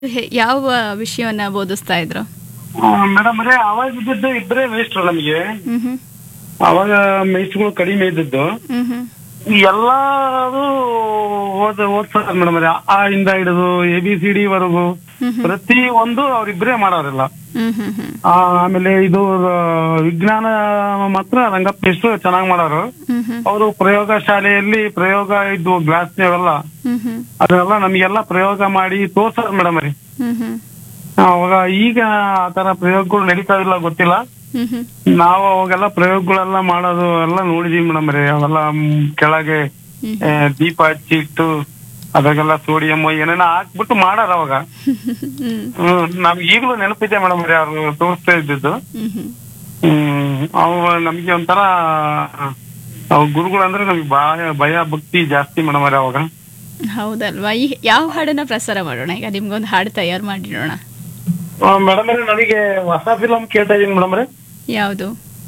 ಹೆ- ಯಾವ ವಿಷಯವನ್ನ ಬೋಧಿಸ್ತಾ ಇದ್ರು ಮೇಡಮ್ ಅದೇ ಅವಾಗ ಇದ್ದದ್ದು ಇಬ್ಬರೇ ಮೇಷ್ಟ್ರು ನಮಗೆ ಹ್ಮ್ ಹ್ಮ್ ಅವಾಗ ಮೇಷ್ಟ್ರುಗಳು ಕಡಿಮೆ ಇದ್ದದ್ದು ಹ್ಮ್ ಹ್ಮ್ ಎಲ್ಲಾರು ಓದ್ ಓದ್ತಾರೆ ಮೇಡಮ್ ಅದೇ ಆ ಇಂದ ಹಿಡಿದು ಎ ಬಿ ಸಿ ಡಿ ವರೆಗೂ ಹ್ಮ್ ಹ್ಮ್ ಪ್ರತಿ ಒಂದು ಅವ್ರಿಬ್ರೇ ಮಾಡೋರಿಲ್ಲ ಹ್ಮ್ ಹ್ಮ್ ಹ್ಮ್ ಆ, ಆಮೇಲೆ ಇದು ಆ, ವಿಜ್ಞಾನ ಮಾತ್ರ ರಂಗಪ್ಪ ಮೇಷ್ಟ್ರು ಚೆನ್ನಾಗಿ ಮಾಡೋರು ಹ್ಮ್ ಹ್ಮ್ ಅವರು ಪ್ರಯೋಗ ಶಾಲೆಯಲ್ಲಿ ಪ್ರಯೋಗ ಇದ್ವು ಗ್ಲಾಸ್ನೇವೆಲ್ಲ ಹ್ಮ್ ಹ್ಮ್ ಅದೆಲ್ಲ ನಮಗೆಲ್ಲ ಪ್ರಯೋಗ ಮಾಡಿ ತೋರ್ಸಾರ ಮೇಡಮ್ ರೀ ಹ್ಮ್ ಹ್ಮ್ ಅವಾಗ ಈಗ ಆ ತರ ಪ್ರಯೋಗಗಳು ನಡೀತಾ ಇಲ್ಲ ಗೊತ್ತಿಲ್ಲ ಹ್ಮ್ ಹ್ಮ್ ನಾವು ಅವಾಗೆಲ್ಲ ಪ್ರಯೋಗಗಳೆಲ್ಲ ಮಾಡೋದು ಎಲ್ಲ ನೋಡಿದೀವಿ ಮೇಡಮ್ ರೀ ಅವೆಲ್ಲ ಮ್, ಕೆಳಗೆ ಹ್ಮ್. ಆ, ದೀಪ ಹಚ್ಚಿಟ್ಟು ಅದಾಗೆಲ್ಲ ಸೋಡಿಯಂ ಏನೇನೋ ಹಾಕ್ಬಿಟ್ಟು ಮಾಡಾರ ಅವಾಗ ಹ್ಮ್ ಹ್ಮ್ ನಮ್ಗೆ ಈಗಲೂ ನೆನಪಿದೆ ಮೇಡಮ್ ರೀ ಅವ್ರು ತೋರಿಸ್ತಾ ಇದ್ದಿದ್ದು ಹ್ಮ್ ಹ್ಮ್ ಹ್ಮ್ ಅವ ನಮ್ಗೆ ಒಂಥರ ಅವ್ ಗುರುಗಳಂದ್ರೆ ನಮ್ಗೆ ಭಯ ಭಯ ಭಕ್ತಿ ಜಾಸ್ತಿ ಮೇಡಮ್ ರೀ ಅವಾಗ ಹೌದಲ್ವಾ ಈ ಯಾವ ಹಾಡನ್ನ ಪ್ರಸಾರ ಮಾಡೋಣ ಈಗ ನಿಮ್ಗೊಂದು ಹಾಡು ತಯಾರು ಮಾಡಿಡೋಣ ಮೇಡಮ್ ರೀ ನನಗೆ ಹೊಸ ಫಿಲಮ್ ಕೇಳ್ತಾ ಇದೀನಿ ಮೇಡಮ್ ರೀ ಯಾವುದು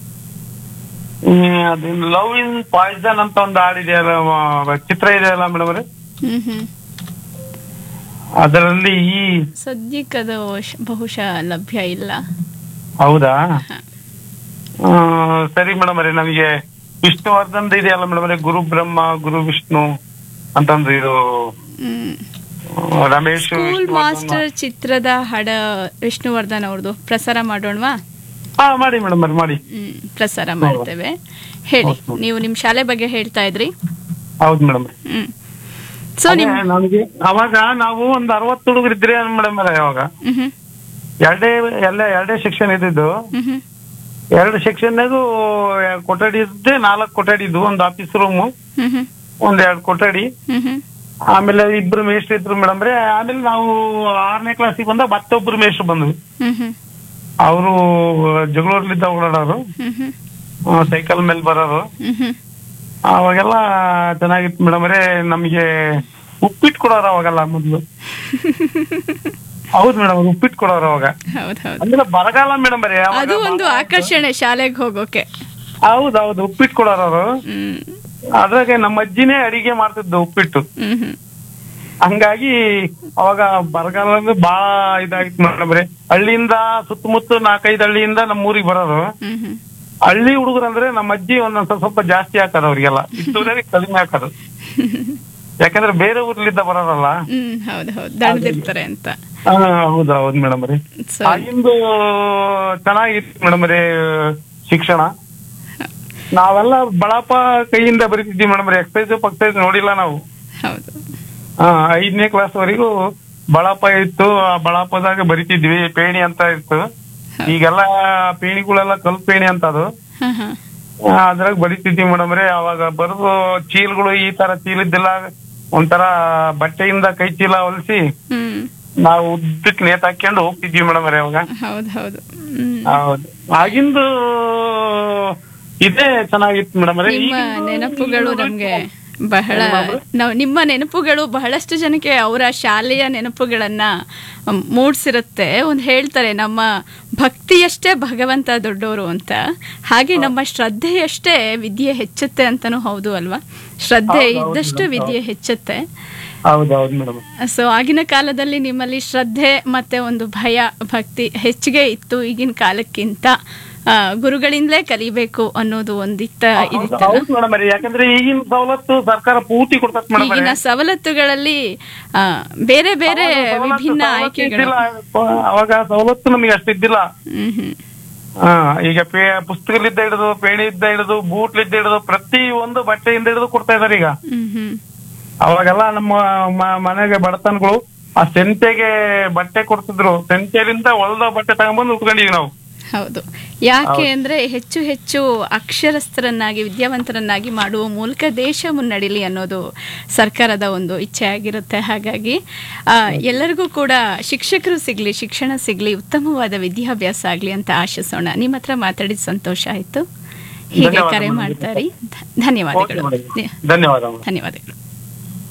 ಅದು ಲವ್ ಇನ್ ಪಾಯ್ಸನ್ ಅಂತ ಒಂದು ಹಾಡಿದೆಯಲ್ಲ ಆ, ಚಿತ್ರ ಇದೆಯಲ್ಲ ಮೇಡಮ್ ರೀ ಹ್ಮ್ ಹ್ಮ್ ಅದರಲ್ಲಿ ಈ ಸದ್ಯಕ್ಕದು ಶ- ಬಹುಶಃ ಲಭ್ಯ ಇಲ್ಲ ಹೌದಾ ಆ, ಸರಿ ಮೇಡಮ್ ರೀ ನಮಗೆ ವಿಷ್ಣುವರ್ಧನ್ ಇದೆಯಲ್ಲ ಮೇಡಮ್ ರೀ ಗುರು ಬ್ರಹ್ಮ ಗುರು ವಿಷ್ಣು ಅಂತಂದ್ರೆ ಇದು ಹ್ಮ್ ಆ, ರಮೇಶ್ ಸ್ಕೂಲ್ ವಿಷ್ಣುವರ್ಧನ್. ಮಾಸ್ಟರ್ ಚಿತ್ರದ ಹಾಡ ವಿಷ್ಣುವರ್ಧನ್ ಅವ್ರದ್ದು ಪ್ರಸಾರ ಮಾಡೋಣವಾ ಹಾ ಮಾಡಿ ಮೇಡಮ್ ರೀ ಮಾಡಿ ಹ್ಮ್ ಪ್ರಸಾರ ಮಾಡ್ತೇವೆ ಹೇಳಿ ನೀವು ನಿಮ್ ಶಾಲೆ ಬಗ್ಗೆ ಹೇಳ್ತಾ ಇದ್ರಿ ಹೌದು ಮೇಡಮ್ ರೀ ಹ್ಮ್ ಸೊ ನಿಮ್ ನಮಗೆ ಅವಾಗ ನಾವು ಒಂದ್ ಅರವತ್ತು ಹುಡುಗರು ಇದ್ರಿ ಮೇಡಮ್ ರೀ ಅವಾಗ ಹ್ಮ್ ಹ್ಮ್ ಎರಡೇ ಎಲ್ಲ ಎರಡೇ ಸೆಕ್ಷನ್ ಇದ್ದಿದ್ದು ಹ್ಮ್ ಹ್ಮ್ ಎರಡು ಸೆಕ್ಷನ್ನಾಗೂ ಕೊಠಡಿ ಇದ್ದೆ ನಾಲ್ಕು ಕೊಠಡಿ ಇದ್ವು ಒಂದು ಆಫೀಸ್ ರೂಮು ಹ್ಮ್ ಹ್ಮ್ ಒಂದ್ ಎರಡು ಕೊಠಡಿ ಹ್ಮ್ ಹ್ಮ್ ಆಮೇಲೆ ಇಬ್ರು ಮೇಷ್ಟ್ರು ಇದ್ರು ಮೇಡಮ್ ರೀ ಆಮೇಲೆ ನಾವು ಆರನೇ ಕ್ಲಾಸಿಗೆ ಬಂದಾಗ ಮತ್ತೊಬ್ರು ಮೇಷ್ಟ್ರು ಬಂದ್ವಿ ಹ್ಮ್ ಹ್ಮ್ ಅವರು ಜಗಳೂರ್ಲಿದ್ದ ಓಡಾಡೋರು ಹ್ಮ್ ಹ್ಮ್ ಸೈಕಲ್ ಮೇಲೆ ಬರೋರು ಹ್ಮ್ ಹ್ಮ್ ಅವಾಗೆಲ್ಲ ಚೆನ್ನಾಗಿತ್ತು ಮೇಡಮ್ ರೇ ನಮ್ಗೆ ಉಪ್ಪಿಟ್ಟು ಕೊಡೋರು ಅವಾಗೆಲ್ಲ ಮೊದ್ಲು ಹೌದು ಮೇಡಮ್ ಉಪ್ಪಿಟ್ಟು ಕೊಡೋರು ಅವಾಗ ಹೌದ್ ಹೌದು ಅಂದ್ರೆ ಬರಗಾಲ ಮೇಡಮ್ ರೇ ಅದು ಒಂದು ಆಕರ್ಷಣೆ ಶಾಲೆಗೆ ಹೋಗೋಕೆ ಹೌದು ಹೌದು ಉಪ್ಪಿಟ್ಟು ಕೊಡೋರು ಅವರು ಹ್ಮ್ ಅದ್ರಾಗೆ ನಮ್ಮ ಅಜ್ಜಿನೇ ಅಡಿಗೆ ಮಾಡ್ತಿದ್ದು ಉಪ್ಪಿಟ್ಟು ಹ್ಮ್ ಹ್ಮ್ ಹಂಗಾಗಿ ಅವಾಗ ಬರಗಾಲ ಅಂದ್ರೆ ಬಾಳ ಇದಾಗಿತ್ತು ಮೇಡಮ್ ರೀ ಹಳ್ಳಿಯಿಂದ ಸುತ್ತಮುತ್ತ ನಾಲ್ಕೈದು ಹಳ್ಳಿಯಿಂದ ನಮ್ಮ ಊರಿಗೆ ಬರೋರು ಹ್ಮ್ ಹ್ಮ್ ಹಳ್ಳಿ ಹುಡುಗರು ಅಂದ್ರೆ ನಮ್ಮ ಅಜ್ಜಿ ಒಂದೊಂದ್ ಸ್ವಲ್ಪ ಸ್ವಲ್ಪ ಜಾಸ್ತಿ ಹಾಕೋದು ಅವ್ರಿಗೆಲ್ಲ ಇಷ್ಟೂರಿಗೆ ಕಡಿಮೆ ಹಾಕೋದು ಯಾಕಂದ್ರೆ ಬೇರೆ ಊರ್ಲಿದ್ದ ಬರೋರಲ್ಲ ಹ್ಮ್ ಹೌದು ಹೌದು ದಣದಿರ್ತಾರೆ ಅಂತ ಹಾ ಹೌದು ಹೌದು ಮೇಡಮ್ ರೀ ಸೊ ಆಗಿಂದು ಚೆನ್ನಾಗಿತ್ತು ಮೇಡಮ್ ರೀ ಶಿಕ್ಷಣ ನಾವೆಲ್ಲ ಬಳಪ ಕೈಯಿಂದ ಬರೀತಿದ್ವಿ ಮೇಡಮ್ ರೀ ಎಕ್ಸೈಸ್ ಪಕ್ಸೈಸ್ ನೋಡಿಲ್ಲ ನಾವು ಹೌದು ಹಾ ಐದನೇ ಕ್ಲಾಸ್ ವರೆಗೂ ಬಳಪ ಇತ್ತು ಆ ಬಳಪದಾಗ ಬರಿತಿದ್ವಿ ಪೇಣಿ ಅಂತ ಇತ್ತು ಈಗೆಲ್ಲ ಪೇಣಿಗಳೆಲ್ಲ ಕಲ್ ಪೇಣಿ ಅಂತ ಅದು ಹಾ ಹಾ ಆ, ಅದ್ರಾಗ ಬರಿತಿದ್ವಿ ಮೇಡಮ್ ರೀ ಅವಾಗ ಬರೋದು ಚೀಲಗಳು ಈ ತರ ಚೀಲದ್ದೆಲ್ಲ ಒಂಥರ ಬಟ್ಟೆಯಿಂದ ಕೈ ಚೀಲ ಹೊಲಿಸಿ ಹ್ಮ್ ನಾವು ಉದ್ದಕ್ಕೆ ನೇತ್ ಹಾಕೊಂಡು ಹೋಗ್ತಿದ್ವಿ ಮೇಡಮ್ ರೀ ಅವಾಗ ಹೌದು ಹೌದು ಹ್ಮ್ ಹೌದು ಆಗಿಂದು ಇದೇ ಚೆನ್ನಾಗಿತ್ತು ಮೇಡಮ್ ರೀ ನಿಮ್ಮ ನೆನಪುಗಳು ನಮ್ಗೆ ಬಹಳ ನಾವು ನಿಮ್ಮ ನೆನಪುಗಳು ಬಹಳಷ್ಟು ಜನಕ್ಕೆ ಅವರ ಶಾಲೆಯ ನೆನಪುಗಳನ್ನ ಮ್, ಮೂಡ್ಸಿರುತ್ತೆ ಒಂದು ಹೇಳ್ತಾರೆ ನಮ್ಮ ಭಕ್ತಿಯಷ್ಟೇ ಭಗವಂತ ದೊಡ್ಡವರು ಅಂತ ಹಾಗೆ ನಮ್ಮ ಶ್ರದ್ಧೆಯಷ್ಟೇ ವಿದ್ಯೆ ಹೆಚ್ಚುತ್ತೆ ಅಂತನೂ ಹೌದು ಅಲ್ವಾ ಶ್ರದ್ಧೆ ಇದ್ದಷ್ಟು ವಿದ್ಯೆ ಹೆಚ್ಚುತ್ತೆ ಹೌದು ಹೌದು ಮೇಡಮ್ ಸೊ ಆಗಿನ ಕಾಲದಲ್ಲಿ ನಿಮ್ಮಲ್ಲಿ ಶ್ರದ್ಧೆ ಮತ್ತೆ ಒಂದು ಭಯ ಭಕ್ತಿ ಹೆಚ್ಚಿಗೆ ಇತ್ತು ಈಗಿನ ಕಾಲಕ್ಕಿಂತ ಆ, ಗುರುಗಳಿಂದಲೇ ಕಲಿಬೇಕು ಅನ್ನೋದು ಒಂದಿತ್ತ ಇದಿತ್ತಲ್ಲ ಹೌದು ಮೇಡಮ್ ರೀ ಯಾಕಂದ್ರೆ ಈಗಿನ ಸವಲತ್ತು ಸರ್ಕಾರ ಪೂರ್ತಿ ಕೊಡ್ತತ್ ಮೇಡಮ್ ಈಗಿನ ಸವಲತ್ತುಗಳಲ್ಲಿ ಆ, ಬೇರೆ ಬೇರೆ ವಿಭಿನ್ನ ಆಯ್ಕೆಗಳು ಅವಾಗ ಸವಲತ್ತು ನಮಗೆ ಅಷ್ಟಿದ್ದಿಲ್ಲ ಹ್ಮ್ ಹ್ಮ್ ಹಾ ಈಗ ಪೇ ಪುಸ್ತಕಲಿದ್ದ ಹಿಡಿದು ಪೇಣಿಯಿಂದ ಹಿಡಿದು ಬೂಟ್ಲಿದ್ದ ಹಿಡಿದು ಪ್ರತಿ ಒಂದು ಬಟ್ಟೆಯಿಂದ ಹಿಡಿದು ಕೊಡ್ತಾ ಇದಾರೆ ಈಗ ಹ್ಮ್ ಹ್ಮ್ ಅವಾಗೆಲ್ಲ ನಮ್ಮ ಮ- ಮನೆಗೆ ಬಡತನಗಳು ಆ ಸೆಂತೆಗೆ ಬಟ್ಟೆ ಕೊಡ್ತಿದ್ರು ಸೆಂತೆಲಿಂದ ಹೊಲ್ದ ಬಟ್ಟೆ ತಗೊಂಡ್ಬಂದು ಉಟ್ಕೊಂಡಿದೀವಿ ನಾವು ಹೌದು ಯಾಕೆ ಅಂದ್ರೆ ಹೆಚ್ಚು ಹೆಚ್ಚು ಅಕ್ಷರಸ್ಥರನ್ನಾಗಿ ವಿದ್ಯಾವಂತರನ್ನಾಗಿ ಮಾಡುವ ಮೂಲಕ ದೇಶ ಮುನ್ನಡಿಲಿ ಅನ್ನೋದು ಸರ್ಕಾರದ ಒಂದು ಇಚ್ಛೆ ಆಗಿರುತ್ತೆ ಹಾಗಾಗಿ ಆ, ಎಲ್ಲರಿಗೂ ಕೂಡ ಶಿಕ್ಷಕರು ಸಿಗ್ಲಿ ಶಿಕ್ಷಣ ಸಿಗ್ಲಿ ಉತ್ತಮವಾದ ವಿದ್ಯಾಭ್ಯಾಸ ಆಗ್ಲಿ ಅಂತ ಆಶಿಸೋಣ ನಿಮ್ಮ ಹತ್ರ ಮಾತಾಡಿದ ಸಂತೋಷ ಆಯ್ತು ಹೀಗೆ ಧನ್ಯವಾದ ಕರೆ ಮೇಡಮ್. ಮಾಡ್ತಾರೆ ಧನ್ಯವಾದಗಳು ಓಕೆ ಮೇಡಮ್. ಧನ್ಯವಾದ ಮೇಡಮ್. ಧನ್ಯವಾದಗಳು